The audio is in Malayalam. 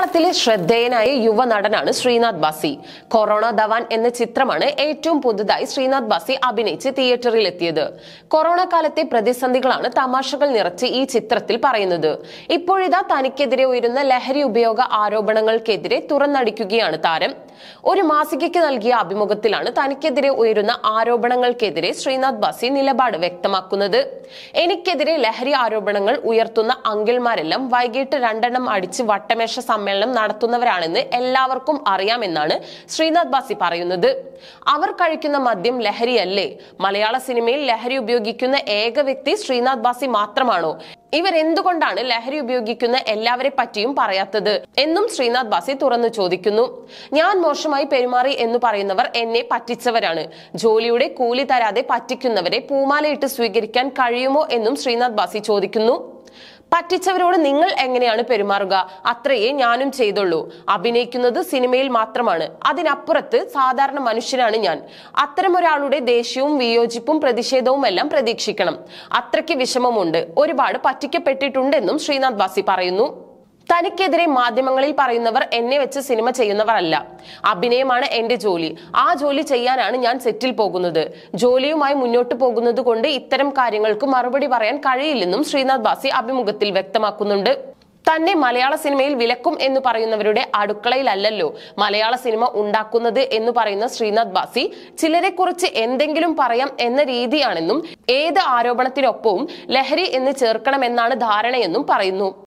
മലയാളത്തിലെ ശ്രദ്ധേയനായ യുവനടനാണ് ശ്രീനാഥ് ബാസി കൊറോണ ധവാൻ എന്ന ചിത്രമാണ് ഏറ്റവും പുതുതായി ശ്രീനാഥ് ബാസി അഭിനയിച്ച് തിയേറ്ററിൽ എത്തിയത് കൊറോണ കാലത്തെ പ്രതിസന്ധികളാണ് തമാശകൾ നിറച്ച് ഈ ചിത്രത്തിൽ പറയുന്നത് ഇപ്പോഴിതാ തനിക്കെതിരെ ഉയരുന്ന ലഹരി ഉപയോഗ ആരോപണങ്ങൾക്കെതിരെ തുറന്നടിക്കുകയാണ് താരം ഒരു മാസികയ്ക്ക് നൽകിയ അഭിമുഖത്തിലാണ് തനിക്കെതിരെ ഉയരുന്ന ആരോപണങ്ങൾക്കെതിരെ ശ്രീനാഥ് ബാസി നിലപാട് വ്യക്തമാക്കുന്നത് എനിക്കെതിരെ ലഹരി ആരോപണങ്ങൾ ഉയർത്തുന്ന അങ്കിൾമാരെല്ലാം വൈകിട്ട് രണ്ടെണ്ണം അടിച്ച് വട്ടമേശ സമ്മേളനം നടത്തുന്നവരാണെന്ന് എല്ലാവർക്കും അറിയാമെന്നാണ് ശ്രീനാഥ് ബാസി പറയുന്നത് അവർ കഴിക്കുന്ന മദ്യം ലഹരിയല്ലേ മലയാള സിനിമയിൽ ലഹരി ഉപയോഗിക്കുന്ന ഏക വ്യക്തി ശ്രീനാഥ് ബാസി മാത്രമാണോ ഇവരെന്തുകൊണ്ടാണ് ലഹരി ഉപയോഗിക്കുന്ന എല്ലാവരെ പറ്റിയും പറയാത്തത് എന്നും ശ്രീനാഥ് ബാസി തുറന്നു ചോദിക്കുന്നു ഞാൻ മോശമായി പെരുമാറി എന്ന് പറയുന്നവർ എന്നെ പറ്റിച്ചവരാണ് ജോലിയുടെ കൂലി തരാതെ പറ്റിക്കുന്നവരെ പൂമാലയിട്ട് സ്വീകരിക്കാൻ കഴിയുമോ എന്നും ശ്രീനാഥ് ബാസി ചോദിക്കുന്നു പറ്റിച്ചവരോട് നിങ്ങൾ എങ്ങനെയാണ് പെരുമാറുക അത്രയേ ഞാനും ചെയ്തുള്ളൂ അഭിനയിക്കുന്നത് സിനിമയിൽ മാത്രമാണ് അതിനപ്പുറത്ത് സാധാരണ മനുഷ്യനാണ് ഞാൻ അത്തരമൊരാളുടെ ദേഷ്യവും വിയോജിപ്പും പ്രതിഷേധവും എല്ലാം പ്രതീക്ഷിക്കണം അത്രയ്ക്ക് വിഷമമുണ്ട് ഒരുപാട് പറ്റിക്കപ്പെട്ടിട്ടുണ്ടെന്നും ശ്രീനാഥ് ബാസി പറയുന്നു തനിക്കെതിരെ മാധ്യമങ്ങളിൽ പറയുന്നവർ എന്നെ വെച്ച് സിനിമ ചെയ്യുന്നവരല്ല അഭിനയമാണ് എന്റെ ജോലി ആ ജോലി ചെയ്യാനാണ് ഞാൻ സെറ്റിൽ പോകുന്നത് ജോലിയുമായി മുന്നോട്ട് പോകുന്നത് കൊണ്ട് ഇത്തരം കാര്യങ്ങൾക്ക് മറുപടി പറയാൻ കഴിയില്ലെന്നും ശ്രീനാഥ് ബാസി അഭിമുഖത്തിൽ വ്യക്തമാക്കുന്നുണ്ട് തന്നെ മലയാള സിനിമയിൽ വിലക്കും എന്ന് പറയുന്നവരുടെ അടുക്കളയിലല്ലല്ലോ മലയാള സിനിമ ഉണ്ടാക്കുന്നത് എന്ന് പറയുന്ന ശ്രീനാഥ് ബാസി ചിലരെ കുറിച്ച് എന്തെങ്കിലും പറയാം എന്ന രീതിയാണെന്നും ഏത് ആരോപണത്തിനൊപ്പവും ലഹരി എന്ന് ചേർക്കണമെന്നാണ് ധാരണയെന്നും പറയുന്നു